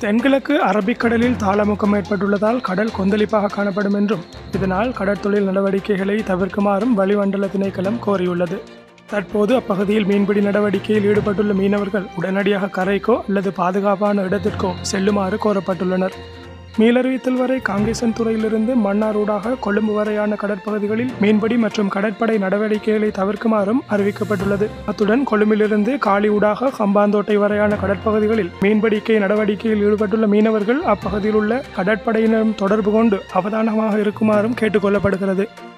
தென்கிழக்கு அரபிக்கடலில் தாளமுக்கம் ஏற்பட்டுள்ளதால் கடல் கொந்தளிப்பாக காணப்படும் என்றும் இதனால் கடற்தொழில் நடவடிக்கைகளை தவிர்க்குமாறும் வளிமண்டல திணைக்களம் கோரியுள்ளது தற்போது அப்பகுதியில் மீன்பிடி நடவடிக்கையில் ஈடுபட்டுள்ள மீனவர்கள் உடனடியாக கரைக்கோ அல்லது பாதுகாப்பான இடத்திற்கோ செல்லுமாறு கோரப்பட்டுள்ளனர் மீளறிவித்தல் வரை காங்கேசன் துறையிலிருந்து மன்னாரூடாக கொழும்பு வரையான கடற்பகுதிகளில் மீன்பிடி மற்றும் கடற்படை நடவடிக்கைகளை தவிர்க்குமாறும் அறிவிக்கப்பட்டுள்ளது அத்துடன் கொழும்பிலிருந்து காலி ஊடாக ஹம்பாந்தோட்டை வரையான கடற்பகுதிகளில் மீன்பிடிக்கை நடவடிக்கையில் ஈடுபட்டுள்ள மீனவர்கள் அப்பகுதியில் உள்ள கடற்படையினரும் தொடர்பு கொண்டு அவதானமாக இருக்குமாறும் கேட்டுக்கொள்ளப்படுகிறது